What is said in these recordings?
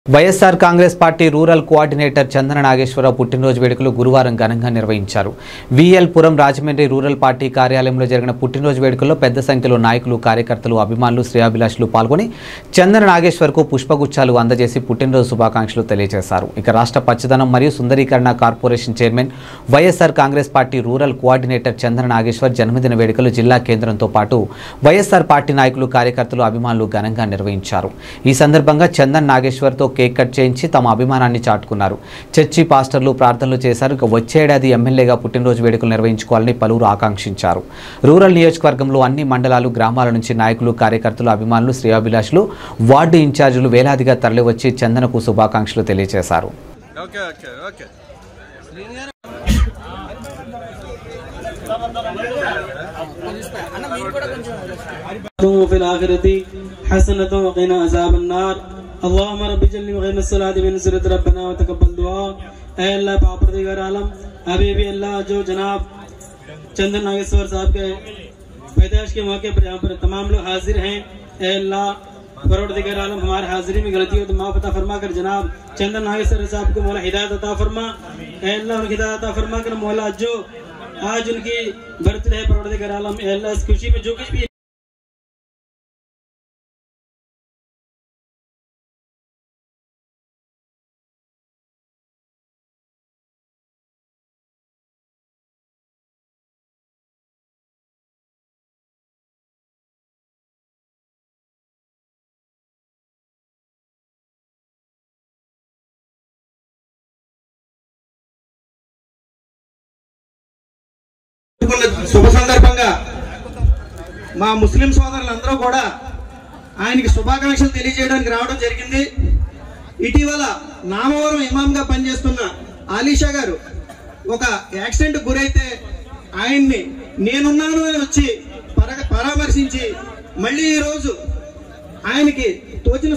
YSR Congress party rural coordinator Chandana Nageswara Rao పుట్టినరోజు వేడుకలు గురువారం ఘనంగా నిర్వహించారు VL Puram Rajahmundry rural party కార్యాలయంలో జరిగిన పుట్టినరోజు వేడుకల్లో పెద్ద సంఖ్యలో నాయకులు కార్యకర్తలు అభిమానులు శ్రేయాభిలాషులు పాల్గొని చందన నాగేశ్వర్కు పుష్పగుచ్చాలు అందజేసి పుట్టినరోజు శుభాకాంక్షలు తెలియజేశారు ఇక రాష్ట్ర పచ్చదనం మరియు సుందరీకరణ corporation chairman YSR Congress party rural coordinator Chandana Nageswar జన్మదిన వేడుకలు జిల్లా కేంద్రంతో పాటు వైఎస్ఆర్ పార్టీ నాయకులు కార్యకర్తలు అభిమానులు ఘనంగా నిర్వహించారు ఈ సందర్భంగా చందన్ నాగేశ్వర్తో కేక్ కట్ చేయించి తమ అభిమానాన్ని చాటుకున్నారు చర్చి పాస్టర్లు ప్రార్థనలు చేశారు ఇక వచ్చే ఏడాది ఎమ్మెల్యేగా పుట్టినరోజు వేడుకలు నిర్వహించుకోవాలని పలువురు ఆకాంక్షించారు రూరల్ నియోజకవర్గంలో అన్ని మండలాలు గ్రామాల నుంచి నాయకులు కార్యకర్తలు అభిమానులు శ్రేయాభిలాషులు వార్డు ఇన్ఛార్జీలు వేలాదిగా తరలివచ్చి చందనకు శుభాకాంక్షలు తెలియజేశారు ఓకే ఓకే ఓకే وفي الآخرة حسنة وقنا عذاب النار اللهم رب جل وغير الصلاة من سرت ربنا وتقبل دعاء اے اللہ پاپردگار عالم ابھی بھی اللہ جو جناب چندن ناگेश्वर साहब के पैदाइश के मौके पर यहाँ पर तमाम लोग हाजिर हैं ए अल्लाह परवरदिगार आलम हमारे हाजिरी में गलती हो तो माफ अता फरमा कर जनाब चंदन नागेश्वर साहब को मौला हिदायत अता फरमा ए अल्लाह उनकी हिदायत अता फरमा कर मौला जो आज उनकी बर्थडे है परवरदिगार आलम ए अल्लाह इस खुशी में जो कुछ भी జరుపుకున్న శుభ సందర్భంగా మా ముస్లిం సోదరులందరూ కూడా ఆయనకి శుభాకాంక్షలు తెలియజేయడానికి రావడం జరిగింది ఇటీవల నామవరం ఇమాంగా పనిచేస్తున్న ఆలీషా గారు ఒక యాక్సిడెంట్ గురైతే ఆయన్ని నేనున్నాను అని వచ్చి పర- పరామర్శించి మళ్ళీ ఈ రోజు ఆయనకి తోచిన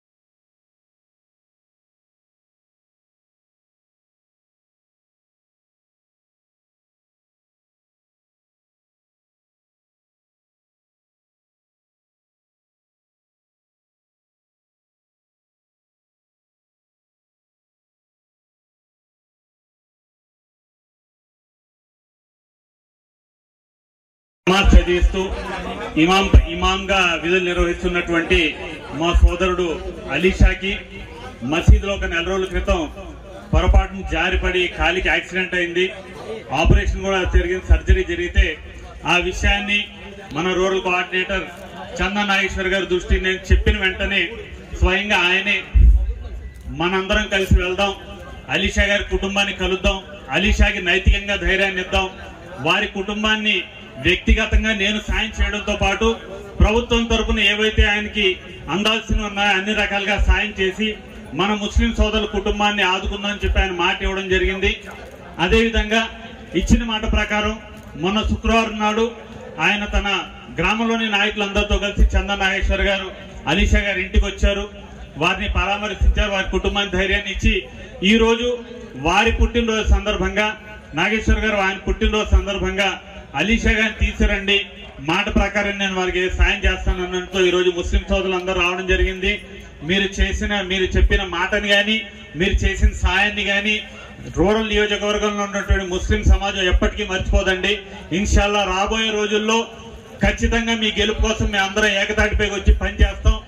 నమాజ్ చదివిస్తూ ఇమాం ఇమాంగా విధులు నిర్వహిస్తున్నటువంటి మా సోదరుడు అలీషాకి మసీదులో ఒక నెల రోజుల క్రితం పొరపాటున జారిపడి కాలికి యాక్సిడెంట్ అయింది ఆపరేషన్ కూడా జరిగింది సర్జరీ జరిగితే ఆ విషయాన్ని మన రూరల్ కోఆర్డినేటర్ చందా నాగేశ్వర్ గారి దృష్టికి నేను చెప్పిన వెంటనే స్వయంగా ఆయనే మనందరం కలిసి వెళ్దాం అలీషా గారి కుటుంబాన్ని కలుద్దాం అలీషాకి నైతికంగా ధైర్యాన్ని ఇద్దాం వారి కుటుంబాన్ని వ్యక్తిగతంగా నేను సాయం చేయడంతో పాటు ప్రభుత్వం తరపున ఏవైతే ఆయనకి అందాల్సిన ఉన్నాయో అన్ని రకాలుగా సాయం చేసి మన ముస్లిం సోదరుల కుటుంబాన్ని ఆదుకుందామని చెప్పి ఆయన మాట ఇవ్వడం జరిగింది అదేవిధంగా ఇచ్చిన మాట ప్రకారం మొన్న శుక్రవారం నాడు ఆయన తన గ్రామంలోని నాయకులందరితో కలిసి చందా నాగేశ్వర్ గారు అలీషా గారి ఇంటికి వచ్చారు వారిని పరామర్శించారు వారి కుటుంబానికి ధైర్యాన్ని ఇచ్చి ఈ రోజు వారి పుట్టినరోజు సందర్భంగా నాగేశ్వర్ గారు ఆయన పుట్టినరోజు సందర్భంగా అలీషా గారిని తీసుకురండి మాట ప్రకారం నేను వారికి సాయం చేస్తాను అన్నట్టు ఈ రోజు ముస్లిం సోదరులు అందరూ రావడం జరిగింది మీరు చేసిన మీరు చెప్పిన మాటని గాని మీరు చేసిన సాయాన్ని గాని రూరల్ నియోజకవర్గంలో ఉన్నటువంటి ముస్లిం సమాజం ఎప్పటికీ మర్చిపోదండి ఇన్షాల్లా రాబోయే రోజుల్లో ఖచ్చితంగా మీ గెలుపు కోసం మేము అందరం ఏకతాటిపైకి వచ్చి పనిచేస్తాం